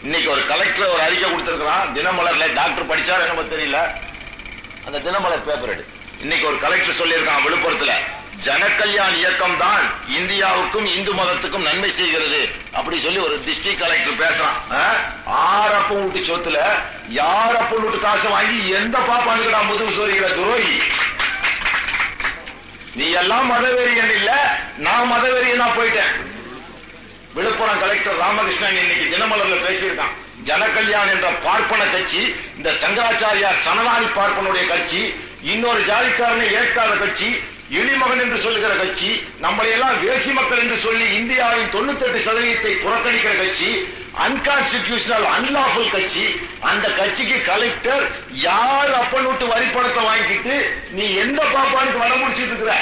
இன்னைக்கு ஒரு கலெக்டர் ஒரு அறிக்கை கொடுத்திருக்கிறான் தினமலர்ல டாக்டர் படிச்சாரு என்னமோ தெரியல அந்த தினமலர் பேப்பர் எடு இன்னைக்கு ஒரு கலெக்டர் சொல்லியிருக்கான் விழுப்புரத்துல ஜனகல்யாண் இயக்கம் தான் இந்தியாவுக்கும் இந்து மதத்துக்கும் நன்மை செய்கிறது அப்படி சொல்லி ஒரு டிஸ்ட்ரிக்ட் கலெக்டர் பேசுறான் ஆ? ஆறு அப்பம் விட்டு சொத்துல யார் அப்பம் விட்டு காசு வாங்கி எந்த பாப்பானுக்குடா முதுகு சொரிகிற துரோகி நீ எல்லாம் மதவெறியன் இல்ல நான் மதவெறியனா போயிட்டேன் விழுப்புரம் கலெக்டர் ராமகிருஷ்ணன் இன்னைக்கு தினமலர்ல பேசியிருக்கான் ஜனகல்யாண் என்ற பார்ப்பன கட்சி இந்த சங்கராச்சாரியார் சனநாதி பார்ப்பனுடைய கட்சி இன்னொரு ஜாதிக்காரனை ஏற்காத கட்சி இளிமகன் என்று சொல்லுகிற கட்சி நம்மளை எல்லாம் வேசி மக்கள் என்று சொல்லி இந்தியாவின் தொண்ணூத்தெட்டு சதவீதத்தை புறக்கணிக்கிற கட்சி அன்கான்ஸ்டிடியூஷனல் அன்லாஃபுல் கட்சி அந்த கட்சிக்கு கலெக்டர் யார் அப்பன் விட்டு வரி பணத்தை வாங்கிட்டு நீ எந்த பாப்பானுக்கு வர முடிச்சிட்டு இருக்கிற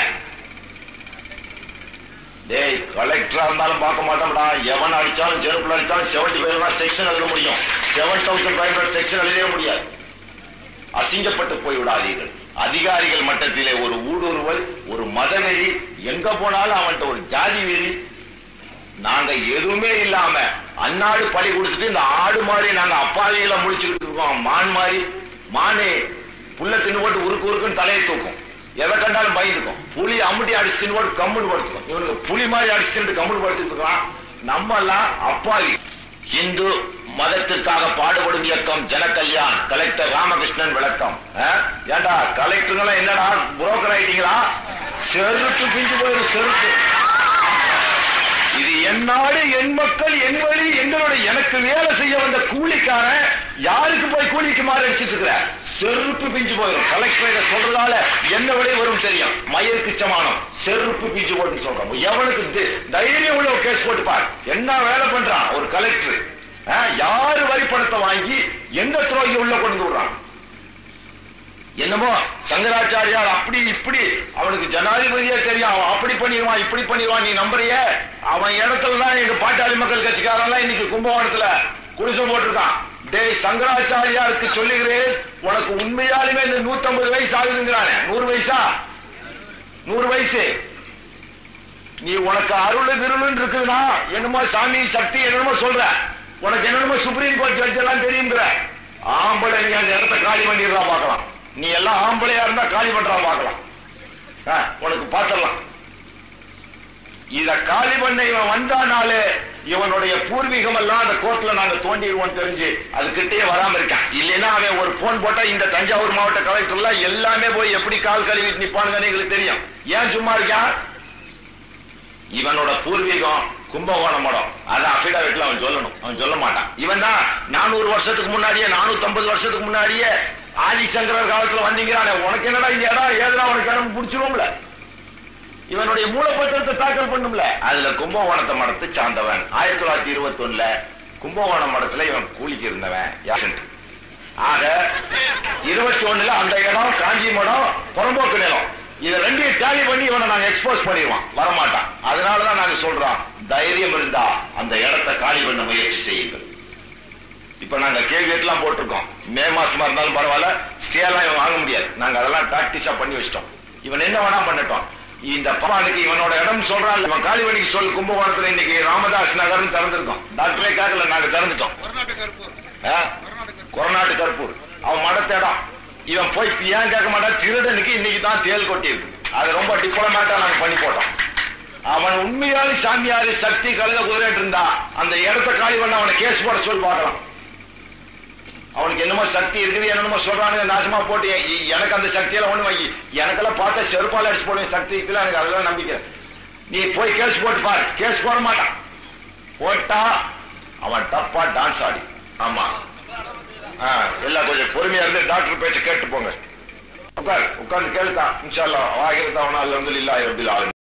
டேய் கலெக்டரா இருந்தாலும் பார்க்க மாட்டோம்டா எவன் அடிச்சாலும் செருப்புல அடிச்சாலும் செவன்டி ஃபைவ் செக்ஷன் எழுத முடியும் seven thousand five hundred section எழுதவே முடியாது அசிங்கப்பட்டு போய் விடாதீர்கள் அதிகாரிகள் மட்டத்திலே ஒரு ஊடுருவல் ஒரு மதவெறி எங்க போனாலும் அவன்கிட்ட ஒரு ஜாதி வெறி நாங்க எதுவுமே இல்லாம அன்னாடு பழி கொடுத்துட்டு இந்த ஆடு மாதிரி நாங்க அப்பாவிகளை முடிச்சுக்கிட்டு இருக்கோம் மான் மாதிரி மானே புல்ல தின்னு போட்டு உருக்கு உருக்குன்னு தலையை தூக்கும் எதை கண்டாலும் பயந்துக்கும் புலி அம்முட்டி அடிச்சு தின்னு போட்டு கம்முன்னு படுத்துக்கும் இவனுக்கு புலி மாதிரி அடிச்சு தின்னு கம்முன்னு படுத்துட்டு இருக்கான் நம்ம எல்லாம் அப்பாவி இந்து மதத்திற்காக பாடுபடும் இயக்கம் ஜனகல்யாண் கலெக்டர் ராமகிருஷ்ணன் விளக்கம் ஆ? ஏண்டா கலெக்டருங்களாம் என்னடா புரோக்கர் ஆயிட்டீங்களா செருப்பு பிஞ்சு போயிரு செருப்பு இது என் நாடு என் மக்கள் என் வழி எங்களுடைய எனக்கு வேலை செய்ய வந்த கூலிக்காரன் யாருக்கு போய் கூலிக்கு மாறி அடிச்சிட்டு இருக்கிற செருப்பு பிஞ்சு போயிடும் கலெக்டர் இதை சொல்றதால என்ன விட வரும் தெரியும் மயிருக்கு சமானம் செருப்பு பிஞ்சு போட்டு சொல்றோம் எவனுக்கு தி- தைரியம் உள்ள ஒரு கேஸ் போட்டு பார் என்ன வேலை பண்றான் ஒரு கலெக்டர் யாரு வரி பணத்தை வாங்கி எந்த துரோகி உள்ள கொண்டு வந்து விடுறான் என்னமோ சங்கராச்சாரியார் அப்படி இப்படி அவனுக்கு ஜனாதிபதியே தெரியும் அவன் அப்படி பண்ணிடுவான் இப்படி பண்ணிடுவான் நீ நம்புறிய அவன் இடத்துல தான் எங்க பாட்டாளி மக்கள் கட்சிக்காரன் இன்னைக்கு கும்பகோணத்துல குடிசை போட்டிருக்கான் டேய் சங்கராச்சாரியாருக்கு சொல்லுகிறேன் உனக்கு உண்மையாலுமே இந்த 150 வயசு ஆகுதுங்கிறானே நூறு வயசா நூறு வயசு நீ உனக்கு அருள் திருளுன்னு இருக்குதுன்னா என்னமோ சாமி சக்தி என்னமோ சொல்ற உனக்கு என்னமோ சுப்ரீம் கோர்ட் ஜட்ஜ் எல்லாம் தெரியுங்கிற ஆம்பளை நீ அந்த இடத்த காலி பண்ணிடுறா பார்க்கலாம் நீ எல்லாம் ஆம்பளையா இருந்தா காலி பண்றா பார்க்கலாம் ஆ, உனக்கு பார்த்துடலாம் இத காலி பண்ண இவன் வந்தானாலே இவனுடைய பூர்வீகம் எல்லாம் அந்த கோர்ட்ல நாங்க தோண்டிடுவோம் தெரிஞ்சு அது கிட்டே வராம இருக்கான் இல்லைன்னா அவன் ஒரு போன் போட்டா இந்த தஞ்சாவூர் மாவட்ட கலெக்டர்ல எல்லாமே போய் எப்படி கால் கழுவிட்டு நிப்பானுங்கன்னு எங்களுக்கு தெரியும் ஏன் சும்மா இருக்கான் இவனோட பூர்வீகம் கும்பகோணம் மடம் அது அபிடாவிட்ல அவன் சொல்லணும் அவன் சொல்ல மாட்டான் இவன் தான் நானூறு வருஷத்துக்கு முன்னாடியே நானூத்தி ஐம்பது வருஷத்துக்கு முன்னாடியே ஆதிசங்கரர் காலத்துல வந்தீங்கிறானே உனக்கு என்னடா இந்த இடம் ஏதுடா உனக்கு இடம் பிடிச்சிருவோம்ல இவனுடைய மூலப்பத்திரத்தை தாக்கல் பண்ணும்ல அதுல கும்பகோணத்தை மடத்தை சார்ந்தவன் ஆயிரத்தி தொள்ளாயிரத்தி இருபத்தி ஒண்ணுல கும்பகோணம் மடத்துல இவன் கூலிக்கு இருந்தவன் யாசன்ட். ஆக இருபத்தி ஒண்ணுல அந்த இடம் காஞ்சி மடம் புறம்போக்கு நிலம் இத ரெண்டையும் டேலி பண்ணி இவனை நாங்க எக்ஸ்போஸ் பண்ணிடுவோம் வரமாட்டான் அதனாலதான் நாங்க சொல்றோம் தைரியம் இருந்தா அந்த இடத்தை காலி பண்ண முயற்சி செய்யுங்கள் இப்ப நாங்க கேள்வி எல்லாம் போட்டிருக்கோம் மே மாசமா இருந்தாலும் பரவாயில்ல ஸ்டே எல்லாம் இவன் வாங்க முடியாது நாங்க அதெல்லாம் டாக்டிஸா பண்ணி வச்சிட்டோம் இவன் என்ன வேணா பண்ணட்டும் இந்த பவானுக்கு இவனோட இடம் சொல்றான் இவன் காலிவணிக்கு சொல் கும்பகோணத்துல இன்னைக்கு ராமதாஸ் நகர்னு திறந்திருக்கோம் டாக்டரே கேட்கல நாங்க திறந்துட்டோம் ஆ? கொரநாட்டு கருப்பூர் அவன் மடத்த இடம் இவன் போய் ஏன் கேட்க மாட்டான் திருடனுக்கு இன்னைக்கு தான் தேல் கொட்டி இருக்கு அது ரொம்ப டிப்ளமேட்டா நாங்க பண்ணி போட்டோம் அவன் உண்மையாலே சாமியாரு சக்தி கழுத குதிரைட்டு இருந்தா அந்த இடத்த காலி பண்ண அவனை கேஸ் போட சொல்லி பார்க்கலாம் அவனுக்கு என்னமோ சக்தி இருக்குது என்னமோ சொல்றானுங்க நாசமா போட்டு எ- எனக்கு அந்த சக்தியெல்லாம் ஒண்ணு வை எனக்கெல்லாம் பார்த்தா செருப்பால அடிச்சு போடுவேன் சக்தி இருக்குல்ல எனக்கு அதெல்லாம் நம்பிக்கை நீ போய் கேஸ் போட்டு பாரு கேஸ் போட மாட்டான் போட்டா அவன் தப்பா டான்ஸ் ஆடி ஆமா ஆ, எல்லாம் கொஞ்சம் பொறுமையா இருந்து டாக்டர் பேச்ச கேட்டு போங்க உட்கார் உட்கார்ந்து கேளுக்கா இன்ஷா அல்லாஹ் வாகிரதா அல்ஹம்துலில்லாஹி ரப்பில் ஆலமீன்